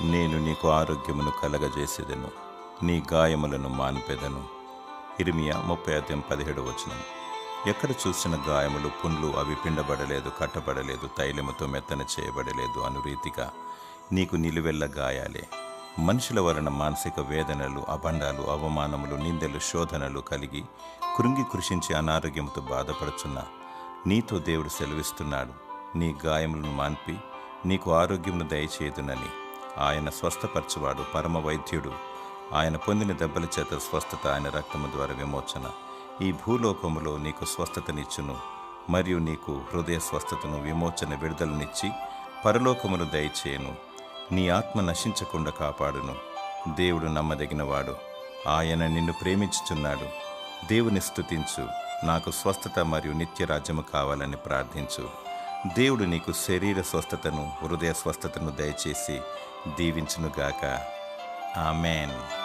నేను నీకు ఆరోగ్యమును కలగజేసేదను నీ గాయములను మాన్పెదను ఇరిమియా ముప్పై అధ్యాయం పదిహేడు వచనం ఎక్కడ చూసిన గాయములు పుండ్లు అవి పిండబడలేదు కట్టబడలేదు తైలముతో మెత్తన చేయబడలేదు అను రీతిగా నీకు నిలువెల్ల గాయాలే మనుషుల వలన మానసిక వేదనలు అబండాలు అవమానములు నిందలు శోధనలు కలిగి కృంగి కృషించి అనారోగ్యంతో బాధపడుచున్న నీతో దేవుడు సెలవిస్తున్నాడు నీ గాయములను మాన్పి నీకు ఆరోగ్యమును దయచేయుదునని ఆయన స్వస్థపరచువాడు పరమ వైద్యుడు ఆయన పొందిన దెబ్బల చేత స్వస్థత ఆయన రక్తము ద్వారా విమోచన ఈ భూలోకములో నీకు స్వస్థతనిచ్చును మరియు నీకు హృదయ స్వస్థతను విమోచన విడుదలనిచ్చి పరలోకమును దయచేయను నీ ఆత్మ నశించకుండా కాపాడును దేవుడు నమ్మదగినవాడు ఆయన నిన్ను ప్రేమించుచున్నాడు దేవుని స్తుతించు నాకు స్వస్థత మరియు నిత్య రాజ్యము కావాలని ప్రార్థించు దేవుడు నీకు శరీర స్వస్థతను హృదయ స్వస్థతను దయచేసి దీవించునుగాక ఆమెన్